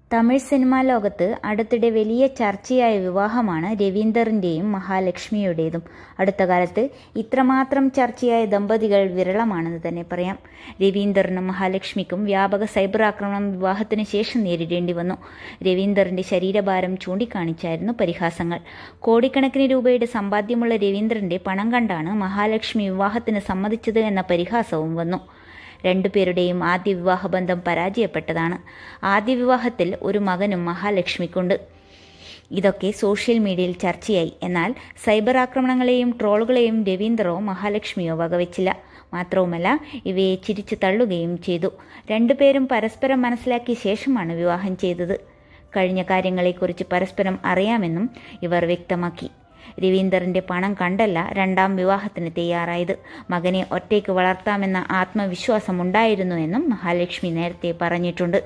Tamil cinema ലോകത്ത് അടുത്തിടെ വലിയ ചർച്ചയായ വിവാഹമാണ് രവീന്ദറിന്റെയും മഹാലക്ഷ്മിയുടേതും അടുത്ത കാലത്ത് ഇത്രമാത്രം ചർച്ചയായ ദമ്പതികൾ വിരളമാണെന്ന് തന്നെ പറയാം രവീന്ദറിനും മഹാലക്ഷ്മിക്കും വ്യാപക സൈബർ ആക്രമണം വിവാഹത്തിന് ശേഷം നേരിടേണ്ടി വന്നു രവീന്ദറിന്റെ ശരീരഭാരം ചൂണ്ടിക്കാണിച്ചായിരുന്നു പരിഹാസങ്ങൾ കോടിക്കണക്കിന് രൂപയുടെ സമ്പാദ്യമുള്ള രവീന്ദ്രന്റെ പണം കണ്ടാണ് മഹാലക്ഷ്മി വിവാഹത്തിന് സമ്മതിച്ചത് എന്ന പരിഹാസവും വന്നു രണ്ടുപേരുടെയും ആദ്യ വിവാഹബന്ധം പരാജയപ്പെട്ടതാണ് ആദ്യ വിവാഹത്തിൽ ഒരു മകനും മഹാലക്ഷ്മിക്കുണ്ട് ഇതൊക്കെ സോഷ്യൽ മീഡിയയിൽ ചർച്ചയായി എന്നാൽ സൈബർ ആക്രമണങ്ങളെയും ട്രോളുകളെയും രവീന്ദ്രോ മഹാലക്ഷ്മിയോ വകവെച്ചില്ല മാത്രവുമല്ല ഇവയെ ചിരിച്ചു തള്ളുകയും ചെയ്തു രണ്ടുപേരും പരസ്പരം മനസ്സിലാക്കിയ ശേഷമാണ് വിവാഹം ചെയ്തത് കഴിഞ്ഞ കാര്യങ്ങളെക്കുറിച്ച് പരസ്പരം അറിയാമെന്നും ഇവർ വ്യക്തമാക്കി രവീന്ദറിന്റെ പണം കണ്ടല്ല രണ്ടാം വിവാഹത്തിന് തയ്യാറായത് മകനെ ഒറ്റയ്ക്ക് വളർത്താമെന്ന ആത്മവിശ്വാസമുണ്ടായിരുന്നു എന്നും മഹാലക്ഷ്മി നേരത്തെ പറഞ്ഞിട്ടുണ്ട്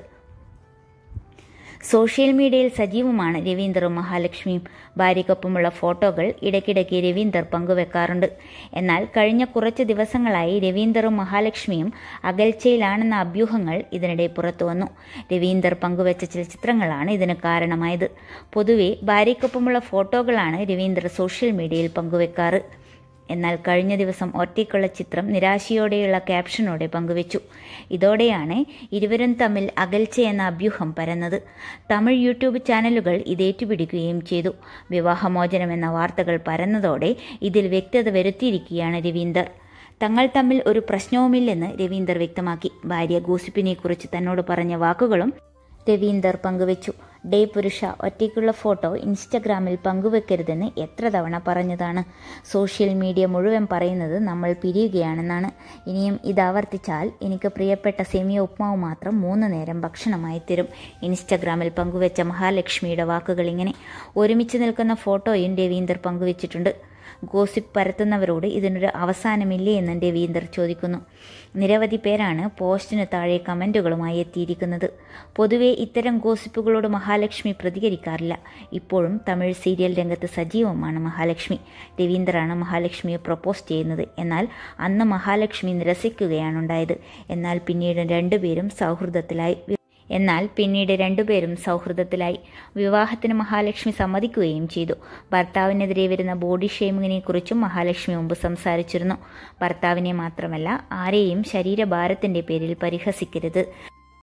സോഷ്യൽ മീഡിയയിൽ സജീവമാണ് രവീന്ദറും മഹാലക്ഷ്മിയും ഭാര്യയ്ക്കൊപ്പമുള്ള ഫോട്ടോകൾ ഇടയ്ക്കിടയ്ക്ക് രവീന്ദർ പങ്കുവെക്കാറുണ്ട് എന്നാൽ കഴിഞ്ഞ കുറച്ച് ദിവസങ്ങളായി രവീന്ദറും മഹാലക്ഷ്മിയും അകൽച്ചയിലാണെന്ന അഭ്യൂഹങ്ങൾ ഇതിനിടെ പുറത്തുവന്നു രവീന്ദർ പങ്കുവെച്ച ചില ചിത്രങ്ങളാണ് ഇതിന് കാരണമായത് പൊതുവെ ഭാര്യയ്ക്കൊപ്പമുള്ള ഫോട്ടോകളാണ് രവീന്ദർ സോഷ്യൽ മീഡിയയിൽ പങ്കുവെക്കാറ് എന്നാൽ കഴിഞ്ഞ ദിവസം ഒറ്റയ്ക്കുള്ള ചിത്രം നിരാശയോടെയുള്ള ക്യാപ്ഷനോടെ പങ്കുവച്ചു ഇതോടെയാണ് ഇരുവരും തമ്മിൽ അകൽച്ച എന്ന അഭ്യൂഹം പരന്നത് തമിഴ് യൂട്യൂബ് ചാനലുകൾ ഇത് ഏറ്റുപിടിക്കുകയും ചെയ്തു വിവാഹമോചനം എന്ന വാർത്തകൾ പരന്നതോടെ ഇതിൽ വ്യക്തത വരുത്തിയിരിക്കുകയാണ് രവീന്ദർ തങ്ങൾ തമ്മിൽ ഒരു പ്രശ്നവുമില്ലെന്ന് രവീന്ദർ വ്യക്തമാക്കി ഭാര്യ ഗോസിപ്പിനെ കുറിച്ച് തന്നോട് പറഞ്ഞ വാക്കുകളും രവീന്ദർ പങ്കുവച്ചു ഡേ പുരുഷ ഒറ്റയ്ക്കുള്ള ഫോട്ടോ ഇൻസ്റ്റഗ്രാമിൽ പങ്കുവെക്കരുതെന്ന് എത്ര തവണ പറഞ്ഞതാണ് സോഷ്യൽ മീഡിയ മുഴുവൻ പറയുന്നത് നമ്മൾ പിരിയുകയാണെന്നാണ് ഇനിയും ഇത് ആവർത്തിച്ചാൽ എനിക്ക് പ്രിയപ്പെട്ട സെമിയ ഉപ്മാവ് മാത്രം മൂന്ന് നേരം ഭക്ഷണമായി തരും ഇൻസ്റ്റഗ്രാമിൽ പങ്കുവെച്ച മഹാലക്ഷ്മിയുടെ വാക്കുകൾ ഇങ്ങനെ ഒരുമിച്ച് നിൽക്കുന്ന ഫോട്ടോയും രവീന്ദർ പങ്കുവച്ചിട്ടുണ്ട് ഗോസിപ്പ് പരത്തുന്നവരോട് ഇതിനൊരു അവസാനമില്ലേ എന്ന് രവീന്ദർ ചോദിക്കുന്നു നിരവധി പേരാണ് പോസ്റ്റിന് താഴെ കമൻറ്റുകളുമായി എത്തിയിരിക്കുന്നത് പൊതുവെ ഇത്തരം ഗോസിപ്പുകളോട് മഹാലക്ഷ്മി പ്രതികരിക്കാറില്ല ഇപ്പോഴും തമിഴ് സീരിയൽ രംഗത്ത് സജീവമാണ് മഹാലക്ഷ്മി രവീന്ദറാണ് മഹാലക്ഷ്മിയെ പ്രപ്പോസ് ചെയ്യുന്നത് എന്നാൽ അന്ന് മഹാലക്ഷ്മി നിരസിക്കുകയാണുണ്ടായത് എന്നാൽ പിന്നീട് രണ്ടുപേരും സൗഹൃദത്തിലായി എന്നാൽ പിന്നീട് രണ്ടുപേരും സൗഹൃദത്തിലായി വിവാഹത്തിന് മഹാലക്ഷ്മി സമ്മതിക്കുകയും ചെയ്തു ഭർത്താവിനെതിരെ വരുന്ന ബോഡി ഷെയ്മിങ്ങിനെ കുറിച്ചും മഹാലക്ഷ്മി മുമ്പ് സംസാരിച്ചിരുന്നു ഭർത്താവിനെ മാത്രമല്ല ആരെയും ശരീരഭാരത്തിന്റെ പേരിൽ പരിഹസിക്കരുത്